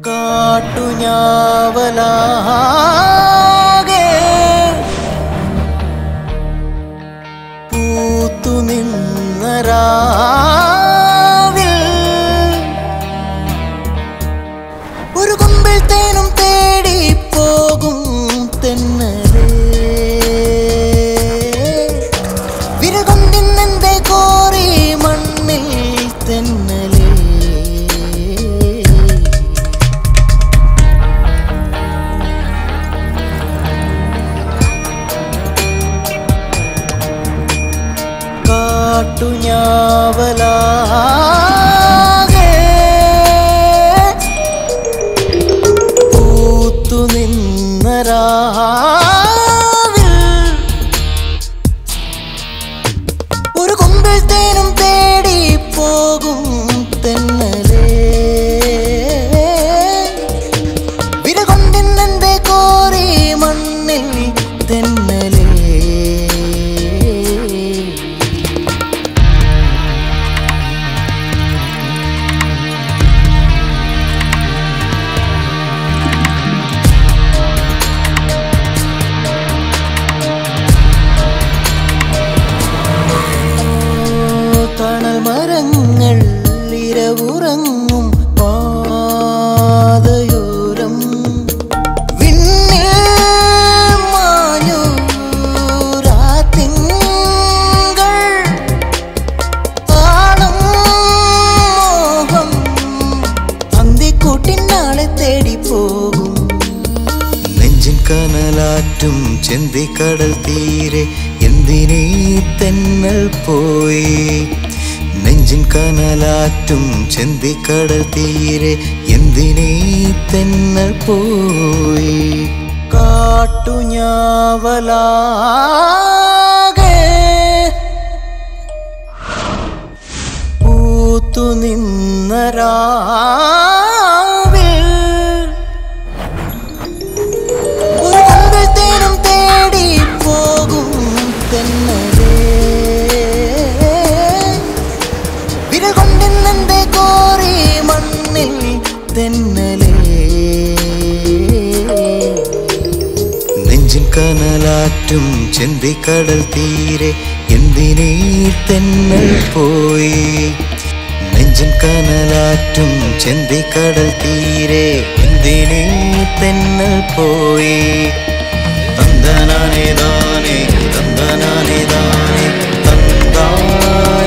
കാട്ടുഞാവലാകെ പൂത്തു നിന്നരാവിൽ ഒരു കൊമ്പിൽ തേനും തേടി പോകും തെന്നലേ വിരൽ കൊണ്ടിന്നെന്തേ കോറി മണ്ണിൽ തെന്നലേ കാട്ടുഞാവലാകെ പൂത്തു നിന്നരാവിൽ ഒരു കൊമ്പിൽ തേനും തേടി പോകും തെന്നലേ വിര കൊണ്ടിന്നെന്തേ കോറി മണ്ണിൽ തെന്നലേ തണൽ മരങ്ങൾ ഇരവുറങ്ങും പാതയോരം വിണ്ണിൽ മാഞ്ഞു രാത്തിങ്കൾ ആണം മോഹം അന്തിക്കൂട്ടിനാളെ തേടി പോകും നെഞ്ചിൻ കനലാറ്റും ചെന്തിക്കടൽ തീരെ എന്തിനീ തെന്നൽ പോയി നെഞ്ചിൻ കനലാറ്റും ചെന്തിക്കടൽ തീരെ എന്തിനീ തെന്നൽ പോയി കാട്ടുഞാവലാകെ പൂത്തു നിന്നരാവിൽ ഒരു കൊമ്പിൽ തേനും തേടി പോകും തെന്നലേ വിരൽ കൊണ്ടിന്നെന്തേ കോറി മണ്ണിൽ തെന്നലേ നെഞ്ചിൻ കനലാറ്റും ചെന്തിക്കടൽ തീരെ എന്തിനീ തെന്നൽ പോയി നെഞ്ചിൻ കനലാറ്റും ചെന്തിക്കടൽ തീരെ എന്തിനീ തെന്നൽ പോയി തന്തനാനേ ദാനേ തന്തനാനേ ദാനേ തന്താനേ